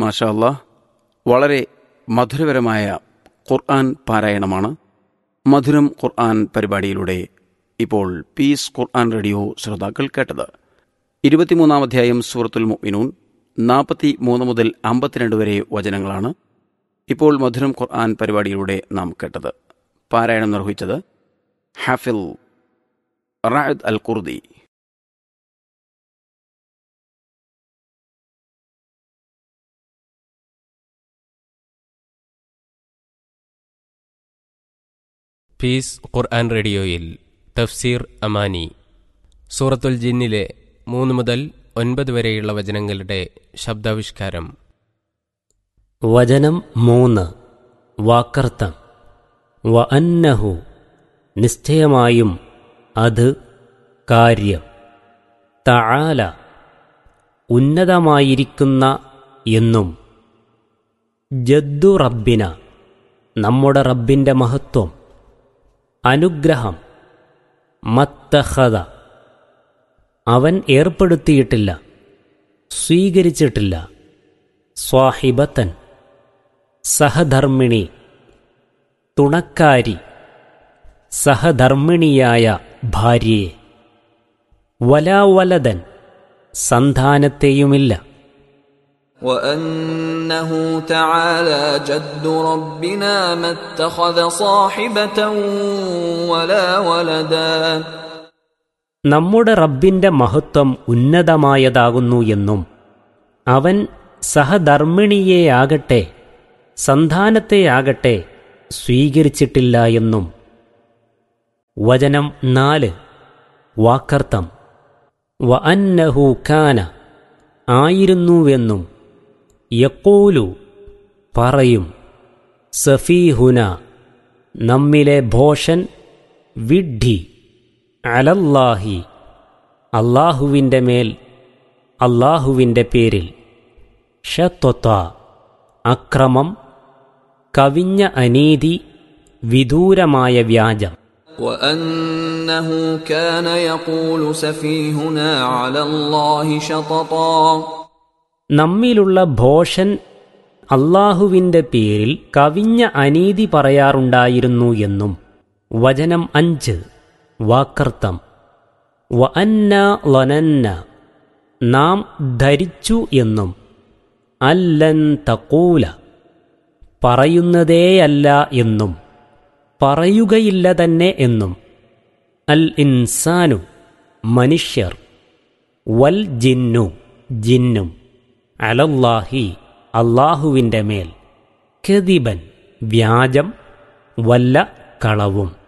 മാഷാ അല്ലാ വളരെ മധുരപരമായ ഖുർആൻ പാരായണമാണ് മധുരം ഖുർആൻ പരിപാടിയിലൂടെ ഇപ്പോൾ പീസ് ഖുർആൻ റേഡിയോ ശ്രോതാക്കൾ കേട്ടത് ഇരുപത്തിമൂന്നാം അധ്യായം സൂറത്തുൽ മുഅ്മിനൂൻ നാൽപ്പത്തി മൂന്ന് മുതൽ അമ്പത്തിരണ്ട് വരെ വചനങ്ങളാണ് ഇപ്പോൾ മധുരം ഖുർആൻ പരിപാടിയിലൂടെ നാം കേട്ടത് പാരായണം നിർവഹിച്ചത് ഹാഫിൽ റായദ് അൽ ഖുർദി പീസ് ഖുർആൻ റേഡിയോയിൽ തഫ്സീർ അമാനി സൂറത്തുൽ ജിന്നിലെ മൂന്ന് മുതൽ ഒൻപത് വരെയുള്ള വചനങ്ങളുടെ ശബ്ദാവിഷ്കാരം വചനം മൂന്ന് വാക്കർത്തം വ അന്നഹു നിശ്ചയമായും അത് കാര്യം തആല ഉന്നതമായിരിക്കുന്ന എന്നും ജദ്ദു റബ്ബിന നമ്മുടെ റബ്ബിൻ്റെ മഹത്വം അനുഗ്രഹം മത്തഹത അവൻ ഏർപ്പെടുത്തിയിട്ടില്ല സ്വീകരിച്ചിട്ടില്ല സ്വാഹിബത്തൻ സഹധർമ്മിണി തുണക്കാരി സഹധർമ്മിണിയായ ഭാര്യയെ വലാവലതൻ സന്താനത്തെയുമില്ല وأنه تعالى جد ربنا ما اتخذ صاحبة ولا ولدا നമ്മുടെ റബ്ബിന്റെ മഹത്വം ഉന്നതമായതാകുന്നു എന്നും അവൻ സഹധർമ്മിണിയെയാകട്ടെ സന്താനത്തെയാകട്ടെ സ്വീകരിച്ചിട്ടില്ല എന്നും വചനം നാല് വാക്കർത്ഥം വ അന്നഹു കാന ആയിരുന്നുവെന്നും യക്കൂലു പറയും സഫീഹുന നമ്മിലെ ഭോഷൻ വിഡ്ഢി അലല്ലാഹി അള്ളാഹുവിൻ്റെ മേൽ അള്ളാഹുവിൻ്റെ പേരിൽ ഷത്വത്ത അക്രമം കവിഞ്ഞ അനീതി വിദൂരമായ വ്യാജം وأنه كان يقول سفيهنا على الله شططا നമ്മിലുള്ള ഭോഷൻ അള്ളാഹുവിൻ്റെ പേരിൽ കവിഞ്ഞ അനീതി പറയാറുണ്ടായിരുന്നു എന്നും വചനം അഞ്ച് വാക്കർത്ഥം വ അന്ന ലനന്ന നാം ധരിച്ചു എന്നും അല്ലൻ തക്കൂല പറയുന്നതേയല്ല എന്നും പറയുകയില്ല തന്നെ എന്നും അൽ ഇൻസാനു മനുഷ്യർ വൽ ജിന്നു ജിന്നും അലല്ലാഹി അള്ളാഹുവിൻ്റെ മേൽ കെതിബൻ വ്യാജം വല്ല കളവും